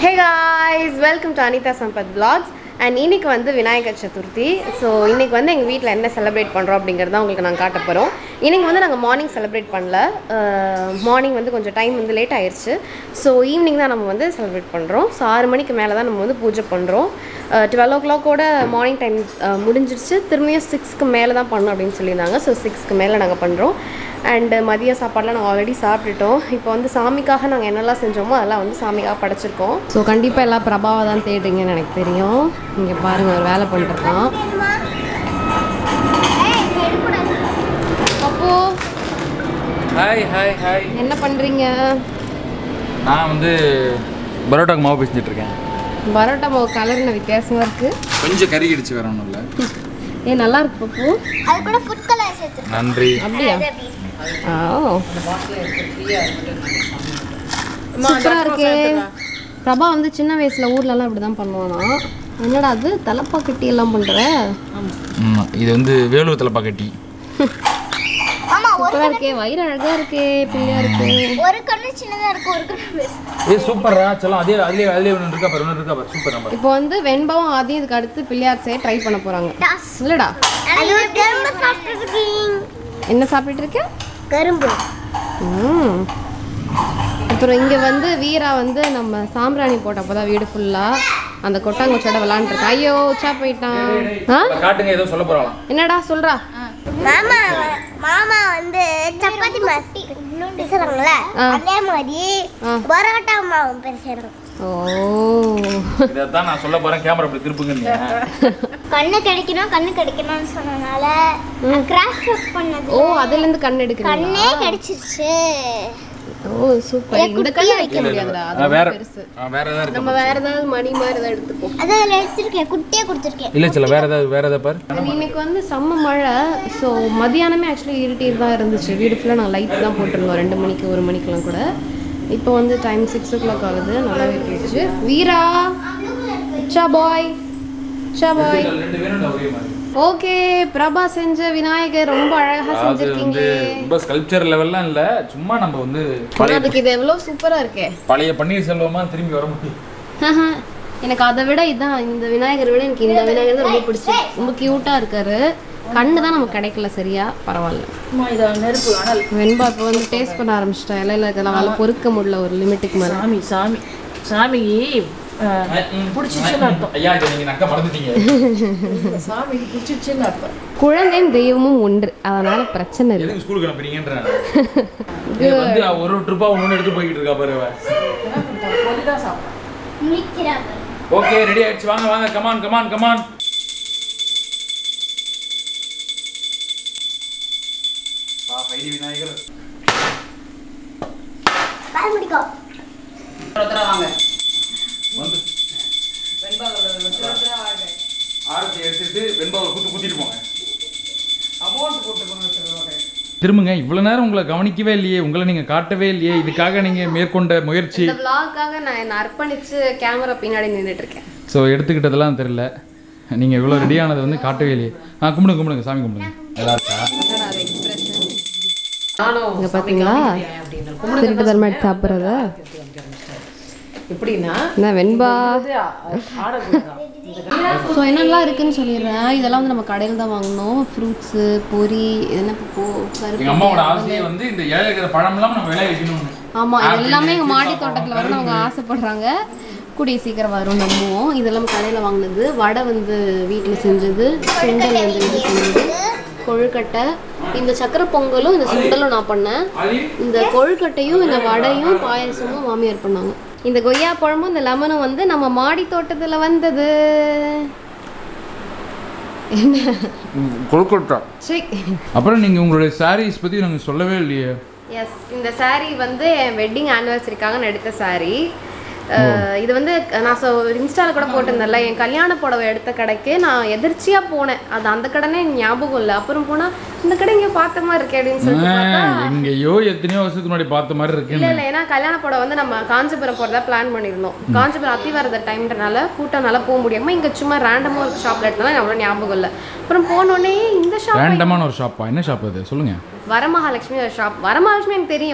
Hey guys welcome to Anitha Sampath vlogs and இன்னைக்கு வந்து Vinayagar Chaturthi so இன்னைக்கு வந்து எங்கள் வீட்டில் என்ன செலிப்ரேட் பண்ணுறோம் அப்படிங்கிறத உங்களுக்கு நாங்கள் காட்ட போகிறோம் இன்னைக்கு வந்து நாங்கள் மார்னிங் செலிப்ரேட் பண்ணல மார்னிங் வந்து கொஞ்சம் டைம் வந்து லேட் ஆயிடுச்சு ஸோ ஈவினிங் தான் நம்ம வந்து செலிப்ரேட் பண்ணுறோம் ஸோ ஆறு மணிக்கு மேலே தான் நம்ம வந்து பூஜை பண்ணுறோம் டுவெல் ஓ கிளாக்கோட மார்னிங் டைம் முடிஞ்சிருச்சு திரும்பியும் சிக்ஸ்க்கு மேலே தான் பண்ணணும் அப்படின்னு சொல்லியிருந்தாங்க ஸோ சிக்ஸ்க்கு மேலே நாங்கள் பண்ணுறோம் அண்டு மதிய சாப்பாடுலாம் நாங்கள் ஆல்ரெடி சாப்பிட்டுட்டோம் இப்போ வந்து சாமிக்காக நாங்கள் என்னெல்லாம் செஞ்சோமோ அதெல்லாம் வந்து சாமிக்காக படைச்சிருக்கோம் ஸோ கண்டிப்பாக எல்லாம் பிரபாவை தான் தேடுறீங்கன்னு எனக்கு தெரியும் இங்கே பாருங்கள் ஒரு வேலை பண்ணிட்டுருக்கான் அப்போ ஹாய் ஹாய் ஹாய் என்ன பண்ணுறீங்க நான் வந்து பரோட்டாக்கு மாவு பேசிட்டு இருக்கேன் பரோட்டா மாவு கலர் என்ன வித்தியாசமாக இருக்குது கொஞ்சம் கறி இடிச்சு வேற ஒன்றும் இல்லை ஏ நல்லா இருக்கு பப்பு அது கூட ஃபுட் கலர் சேர்த்து நன்றி அப்படியா ஆ சூப்பராக இருக்கே பிரபா வந்து சின்ன வயசில் ஊர்லலாம் இப்படி தான் பண்ணுவானா என்னடா அது தலப்பா கட்டி எல்லாம் பண்ணுற ம், இது வந்து வேலூர் தலப்பா கட்டி ஆமா ஒரு சூப்பராக இருக்கே வயிறு அழகாக இருக்கே பிள்ளையா இருக்கு ஒரு கண்ணு சின்னதா இருக்கும் ஒரு கண்ணு பெருசு ஏ சூப்பரா சொல்லலாம் அதே அதுலேயே அதுலேயே ஒன்று இருக்கா பாரு ஒன்று இருக்கா பாரு சூப்பர் நம்பர் இப்போ வந்து வெண்பாவும் ஆதியும் இதுக்கு அடுத்து பிள்ளையார் செய்ய ட்ரை பண்ண போகிறாங்க இல்லடா அது கரும்பு சாப்பிட்டு என்ன சாப்பிட்டுட்டு இருக்க கரும்பு ம் அப்புறம் இங்கே வந்து வீரா வந்து நம்ம சாம்பிராணி போட்டப்போ தான் வீடு ஃபுல்லாக அந்த கொட்டாங்குச்சோட விளாண்டுருக்கான் ஐயோ உச்சா போயிட்டான் ஆ காட்டுங்க ஏதோ சொல்ல போகிறாங்களாம் என்னடா சொல்கிறா மாமா மாமா வந்து சப்பாத்தி மாசி பேசுறாங்கல்ல ஆ. அதே மாதிரி ஆ. பரோட்டா மாவு பேசுறாங்க ஓ இதை தான் நான் சொல்ல போகிறேன் கேமரா இப்படி திருப்புங்க நீங்க கண்ணு கிடைக்கணும் கண்ணு கிடைக்கணும்னு சொன்னனால கிராஃப்ட் ஒர்க் பண்ணது ஓ அதுலேருந்து கண் எடுக்கிறீங்களா கண்ணே கிடைச்சிருச்சு ஓ சூப்பர் இந்த கண்ணை வைக்க முடியாதுடா ஆ, அது வேற ரொம்ப பெருசு ஆ, வேற ஏதாவது இருக்கு நம்ம வேற ஏதாவது மணி மாதிரி ஏதாவது எடுத்துப்போம் அதான் அதில் எடுத்திருக்கேன் குட்டியே கொடுத்துருக்கேன் இல்லை சில வேற ஏதாவது வேற ஏதாவது பாரு இன்னைக்கு வந்து செம்ம மழை ஸோ மதியானமே ஆக்சுவலி இருட்டிட்டு தான் இருந்துச்சு வீடு ஃபுல்லாக நாங்கள் லைட் தான் போட்டிருந்தோம் ரெண்டு மணிக்கு ஒரு மணிக்கெலாம் கூட இப்போ வந்து டைம் சிக்ஸ் ஓ கிளாக் ஆகுது நல்லாவே போயிடுச்சு வீரா சா பாய் சா பாய் ரெண்டு பேரும் ஒரே மாதிரி ஓகே பிரபா செஞ்ச விநாயகர் ரொம்ப அழகாக அது செஞ்சுருக்கீங்க வந்து ரொம்ப ஸ்கல்ப்சர் லெவல்லாம் இல்லை சும்மா நம்ம வந்து ஆனா அதுக்கு இது எவ்வளோ சூப்பராக இருக்கே பழைய பன்னீர் செல்வமா திரும்பி வர முடியும் எனக்கு அதை விட இதான் இந்த விநாயகரை விட எனக்கு இந்த விநாயகர் தான் ரொம்ப பிடிச்சி ரொம்ப க்யூட்டாக இருக்காரு கண்ணு தான் நமக்கு கிடைக்கல சரியா பரவாயில்ல வெண்பா இப்போ வந்து டேஸ்ட் பண்ண ஆரம்பிச்சிட்டா இலையில இருக்கலாம் அவளால் பொறுக்க முடியல ஒரு லிமிட்டுக்கு மேலே சாமி சாமி சாமிக்கு பிடிச்சிச்சுன்னு அர்த்தம் ஐயா இதை நீங்க நக்க மறந்துட்டீங்க சாமிக்கு பிடிச்சிச்சுன்னு அர்த்தம் குழந்தையும் தெய்வமும் ஒன்று அதனால பிரச்சனை இல்லை எதுக்கு ஸ்கூலுக்கு அனுப்புறீங்கன்ற இது வந்து அவ ஒரு ட்ரிப்பா ஒன்று எடுத்து போய்கிட்டு இருக்கா பாரு அவ. பொலிதான் சாப்பிடும் முடிக்கிறாங்க ஓகே ரெடி ஆயிடுச்சு வாங்க வாங்க கமான் கமான் கமான் விநாயகர் பால் முடிக்கும் வந்து ஆரத்தி எடுத்துட்டு வெண்பாவை குத்து குத்திட்டு போங்க திரும்புங்க இவ்வளவு நேரம் உங்களை கவனிக்கவே இல்லையே உங்களை நீங்க காட்டவே இல்லையே இதுக்காக நீங்க மேற்கொண்ட முயற்சி இந்த விளாக்காக நான் என்னை அர்ப்பணிச்சு கேமரா பின்னாடி நின்றுட்டு இருக்கேன் ஸோ எடுத்துக்கிட்டதெல்லாம் தெரியல நீங்க இவ்வளவு ரெடியானது வந்து காட்டவே இல்லையே ஆ கும்பிடுங்க கும்பிடுங்க சாமி கும்பிடுங்க நல்லா இருக்கா இங்க பாத்தீங்களா திருட்டு தர்மா எடுத்து சாப்பிட்றத எப்படின்னா என்ன வெண்பா அது ஆடக்கூடாதான் ஸோ என்னெல்லாம் இருக்குன்னு சொல்லிடுறேன் இதெல்லாம் வந்து நம்ம கடையில் தான் வாங்கணும் ஃப்ரூட்ஸு பொரி என்ன பூ எங்க அம்மாவோட ஆசையை வந்து இந்த ஏழை இருக்கிற பழம்லாம் நம்ம விளைய வைக்கணும்னு ஆமாம் இது எல்லாமே எங்கள் மாடி சீத்தாப்பழம், தோட்டத்தில் வந்து அவங்க ஆசைப்படுறாங்க கூடிய சீக்கிரம் வரும் நம்புவோம் இதெல்லாம் கடையில் வாங்கினது வடை வந்து வீட்டில் செஞ்சது சுண்டல் வந்து வீட்டில் செஞ்சது கொழுக்கட்டை இந்த சக்கரை பொங்கலும் இந்த சுண்டலும் நான் பண்ணேன் இந்த கொழுக்கட்டையும் இந்த வடையும் பாயசமும் மாமியார் பண்ணாங்க இந்த கொய்யா பழமும் இந்த லெமனும் வந்து நம்ம மாடி தோட்டத்தில் வந்தது கொழுக்கட்டா சரி அப்புறம் நீங்க உங்களுடைய சாரீஸ் பத்தி நாங்க சொல்லவே இல்லையே எஸ் இந்த saree வந்து என் வெட்டிங் ஆனிவர்சரிக்காக நான் எடுத்த saree அஹ் இது வந்து நான் சொ இன்ஸ்டாவில் கூட போட்டிருந்தேன்ல என் கல்யாண புடவை எடுத்த கடைக்கு நான் எதிர்ச்சியாக போனேன் அது அந்த கடைனே எனக்கு ஞாபகம் இல்லை அப்புறம் போனால் இந்த கடை இங்கே பார்த்த மாதிரி இருக்கே அப்படின்னு சொல்லிட்டு பார்த்தா எங்கேயோ எத்தனையோ வருஷத்துக்கு முன்னாடி பார்த்த மாதிரி இல்லை இருக்குன்னு இல்லை ஏன்னா கல்யாண புடவை வந்து நம்ம காஞ்சிபுரம் போகிறதா பிளான் பண்ணியிருந்தோம் காஞ்சிபுரம் அத்திவாரத டைம்ன்றனால கூட்டம்னால போக முடியாமல் இங்கே சும்மா ரேண்டமாக ஒரு ஷாப்பில் எடுத்தனால எனக்கு அவ்வளோ ஞாபகம் இல்லை அப்புறம் போனோடனே இந்த ஷாப் ரேண்டமான ஒரு ஷாப்பா என்ன ஷாப் அது சொல்லுங்க வரமகாலட்சுமி ஒரு ஷாப் வரமகாலட்சுமி எனக்கு தெரியும்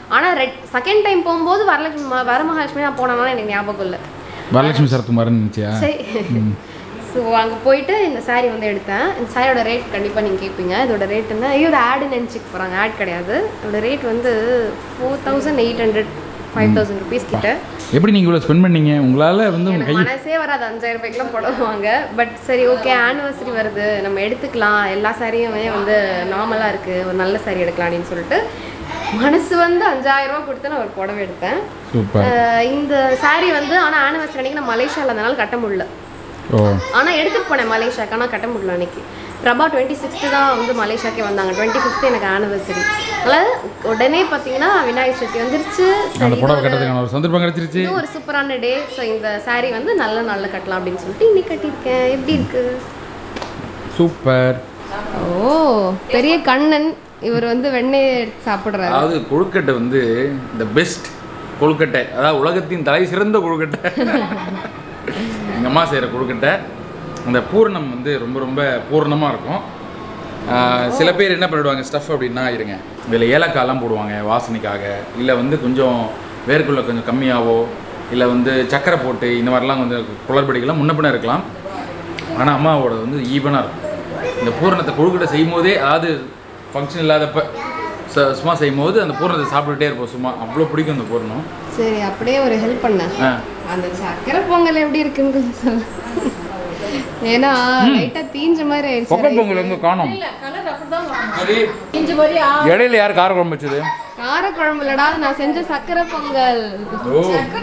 ஆனால் ரெட் செகண்ட் டைம் போகும்போது வரலட்சுமி ம- வரமகாலட்சுமி நான் போனேன்னா எனக்கு ஞாபகம் இல்லை வரலட்சுமி சரத்குமார்னு நினச்சியா சரி ஸோ அங்கே போயிட்டு இந்த saree வந்து எடுத்தேன் இந்த சாரியோட ரேட் கண்டிப்பாக நீங்கள் கேட்பீங்க இதோட ரேட் என்ன ஐயோ இது ஆடு நினச்சிக்க போகிறாங்க ஆட் கிடையாது இதோட ரேட் வந்து four thousand eight hundred five thousand rupees கிட்ட எப்படி நீங்கள் இவ்வளோ ஸ்பெண்ட் பண்ணீங்க உங்களால் வந்து உங்கள் எனக்கு கை மனசே வராது அஞ்சாயிரம் ரூபாய்க்குலாம் போடுவாங்க பட் சரி ஓகே ஆனிவர்சரி வருது நம்ம எடுத்துக்கலாம் எல்லா சாரியுமே வந்து நார்மலாக இருக்குது ஒரு நல்ல சாரி எடுக்கலாம் அப்படின்னு சொல்லிட்டு மனசு வந்து அஞ்சாயிரம் ரூபா கொடுத்து நான் ஒரு புடவை எடுத்தேன் சூப்பர் அஹ் இந்த saree வந்து ஆனால் ஆனிவர்சரி அன்னைக்கு நான் மலேசியாவில் இருந்தனால கட்ட முடியல ஓ ஆனால் எடுத்துட்டு போனேன் மலேசியாக்கு ஆனால் கட்ட முடியல அன்னைக்கு பிரபா டுவெண்ட்டி சிக்ஸ்த்து தான் வந்து மலேசியாக்கே வந்தாங்க டுவெண்ட்டி ஃபிஃப்த்து எனக்கு ஆனிவர்சரி அதனால் உடனே பார்த்தீங்கன்னா விநாயகர் சதுர்த்தி வந்துருச்சு சரி, அந்த இது புடவை ஒரு- கட்டுறதுக்கான ஒரு சந்தர்ப்பம் கிடைச்சிருச்சு இது ஒரு சூப்பரான டே ஸோ இந்த saree வந்து நல்ல நாளில் கட்டலாம் அப்படின்னு சொல்லிட்டு இன்னைக்கு கட்டியிருக்கேன் எப்படி இருக்கு சூப்பர் ஓ பெரிய கண்ணன் இவர் வந்து வெண்ணெய் எடுத்து சாப்பிட்றாரு அதாவது கொழுக்கட்டை வந்து த பெஸ்ட் கொழுக்கட்டை அதாவது உலகத்தின் தலை சிறந்த கொழுக்கட்டை எங்கள் அம்மா செய்கிற கொழுக்கட்டை அந்த பூரணம் வந்து ரொம்ப ரொம்ப பூரணமாக இருக்கும் ஆஹ் சில பேர் என்ன பண்ணிடுவாங்க ஸ்டஃப் அப்படின்னா இருங்க இதில் ஏலக்காய்லாம் போடுவாங்க வாசனைக்காக இல்லை வந்து கொஞ்சம் வேர்க்குள்ள கொஞ்சம் கம்மியாவோ இல்லை வந்து சக்கரை போட்டு இந்த மாதிரிலாம் கொஞ்சம் குளறுபடிகள்லாம் முன்ன பின்ன இருக்கலாம் ஆனால் அம்மாவோட வந்து ஈவனாக இருக்கும் இந்த பூரணத்தை கொழுக்கட்டை செய்யும் போதே அதாவது ஃபங்க்ஷன் இல்லாதப்ப ச- சும்மா செய்யும் போது அந்த பூரணத்தை சாப்பிட்டுட்டே இருப்போம் சும்மா அவ்வளோ பிடிக்கும் அந்த பூரணம் சரி அப்படியே ஒரு ஹெல்ப் பண்ண ஆ அந்த சக்கரை பொங்கல் எப்படி இருக்குன்னு கொஞ்சம் சொல்ல ஏன்னா லைட்டா தீஞ்ச மாதிரி ஆயிடுச்சு பொங்கல் பொங்கல் எங்கே காணும் இல்ல கலர் அப்படிதான் வரணும். அது இஞ்சி மாதிரி ஆ இடையில யார் கார குழம்பு வச்சது கார குழம்புலடா நான் செஞ்ச சக்கரை பொங்கல் ஓ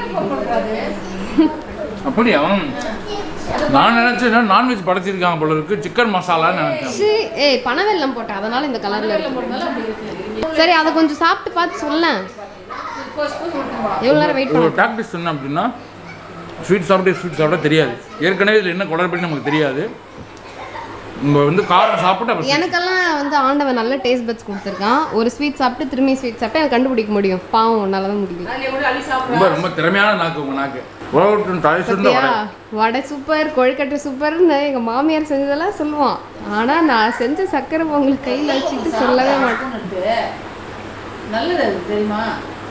அப்படியா நான் நினைச்சேன் நான்வெஜ் படைச்சிருக்காங்க போல இருக்கு சிக்கன் மசாலான்னு நினைச்சேன் ச்சீ, ஏய் பனவெல்லம் போட்டேன் அதனால இந்த கலர்ல இருக்கு சரி அதை கொஞ்சம் சாப்பிட்டு பார்த்து சொல்லேன் எவ்வளோ நேரம் வெயிட் ஒரு டாக்டிஸ் என்ன அப்படின்னா ஸ்வீட் சாப்பிட்டு ஸ்வீட் சாப்பிட்டா தெரியாது ஏற்கனவே இதில் என்ன குளறுபடி நமக்கு தெரியாது நம்ம வந்து காரம் சாப்பிட்டு அப்புறம் எனக்கெல்லாம் வந்து ஆண்டவன் நல்ல டேஸ்ட் பட்ஸ் கொடுத்துருக்கான் ஒரு ஸ்வீட் சாப்பிட்டு திரும்பி ஸ்வீட் சாப்பிட்டு எனக்கு கண்டுபிடிக்க முடியும் பாவம் உன்னால தான் முடியல அதுல கூட அள்ளி சாப்பிடுறா ரொம்ப ரொம்ப திறமையான நாக்கு உங்க நாக்கு உலகத்தின் தலை சிறந்த பாத்தியா வடை வடை சூப்பர் கொழுக்கட்டை சூப்பர்னு எங்க மாமியார் செஞ்சதெல்லாம் சொல்லுவான் ஆனா நான் செஞ்ச சக்கரை பொங்கல் கையில வச்சுட்டு சொல்லவே மாட்டேன் இருக்கு. நல்லது அது தெரியுமா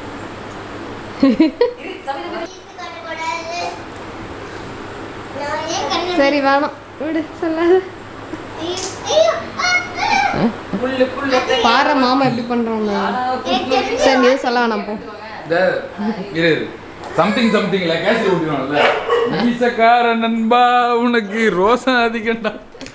நான் ஏன் கண்ணு சரி வேணாம் விடு சொல்லாத புல்லு புல்லு பாரு மாமா எப்படி பண்றோம்னு சரி நீ சொல்ல வேணாம் போ இந்த இரு சம்திங் சம்திங்ல கேசரி ஊட்டிடுவாங்கல்ல மீசக்கார நண்பா உனக்கு ரோசம் அதிகண்டா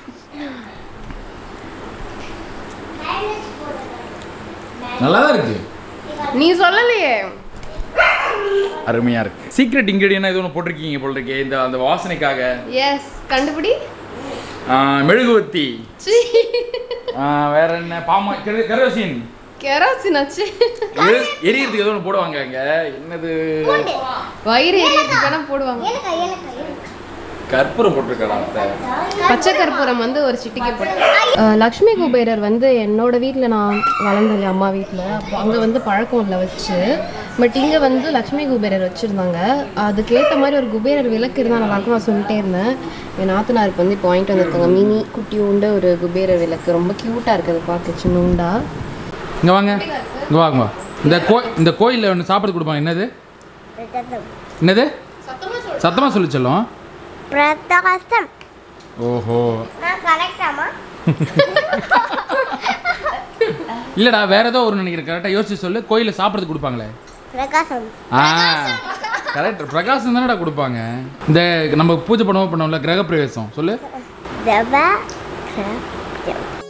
நல்லா தான் இருக்கு நீ சொல்லலையே அருமையா இருக்கு சீக்ரெட் இன்கிரீடியன் இது ஒன்று போட்டிருக்கீங்க போல இருக்கே இந்த அந்த வாசனைக்காக எஸ் கண்டுபிடி ஆ, மெழுகுவத்தி சீ. ஆ, வேற என்ன பாமா கெர- கெரோசின் கெரோசின் ஆச்சு எரி- எரியறதுக்கு ஏதோ ஒன்று போடுவாங்க இங்க என்னது வயிறு எரியறதுக்கு வேணா போடுவாங்க ஏலக்காய் ஏலக்காய் ஏலக்காய். கற்பூரம் போட்டிருக்கடா அத்தை பச்சை கற்பூரம் வந்து ஒரு சிட்டிக்கை போட்டேன் லக்ஷ்மி குபேரர் வந்து என்னோட வீட்டில் நான் வளர்ந்தேன் அம்மா வீட்டில் அப்போ அங்கே வந்து பழக்கம் இல்லை வச்சு பட் இங்கே வந்து லக்ஷ்மி குபேரர் வச்சுருந்தாங்க அதுக்கேற்ற மாதிரி ஒரு குபேரர் விளக்கு இருந்தால் நல்லாயிருக்கும் நான் சொல்லிட்டே இருந்தேன் என் நாத்தனாருக்கு வந்து இப்போ வாங்கிட்டு வந்திருக்காங்க மினி குட்டி உண்டு ஒரு குபேரர் விளக்கு ரொம்ப க்யூட்டாக இருக்குது பார்க்க சின்னூண்டா இங்க வாங்க இங்க வாங்க வா. இந்த கோ இந்த கோயிலில் ஒன்று சாப்பிட கொடுப்பாங்க என்னது பிரதம் என்னது சத்தமாக சொல்லி செல்லும் பிரகாசம் ஓஹோ நான் கரெக்டாமா இல்லடா வேற ஏதோ ஒரு நினைக்கிறேன் கரெக்டாக யோசிச்சு சொல்லு கோயிலில் சாப்பிட்றது கொடுப்பாங்களே பிரகாசம் ஆ கரெக்ட் பிரகாசம் தானடா கொடுப்பாங்க இந்த நம்ம பூஜை பண்ணுவோம் பண்ணோம்ல கிரக பிரவேசம் சொல்லு தவ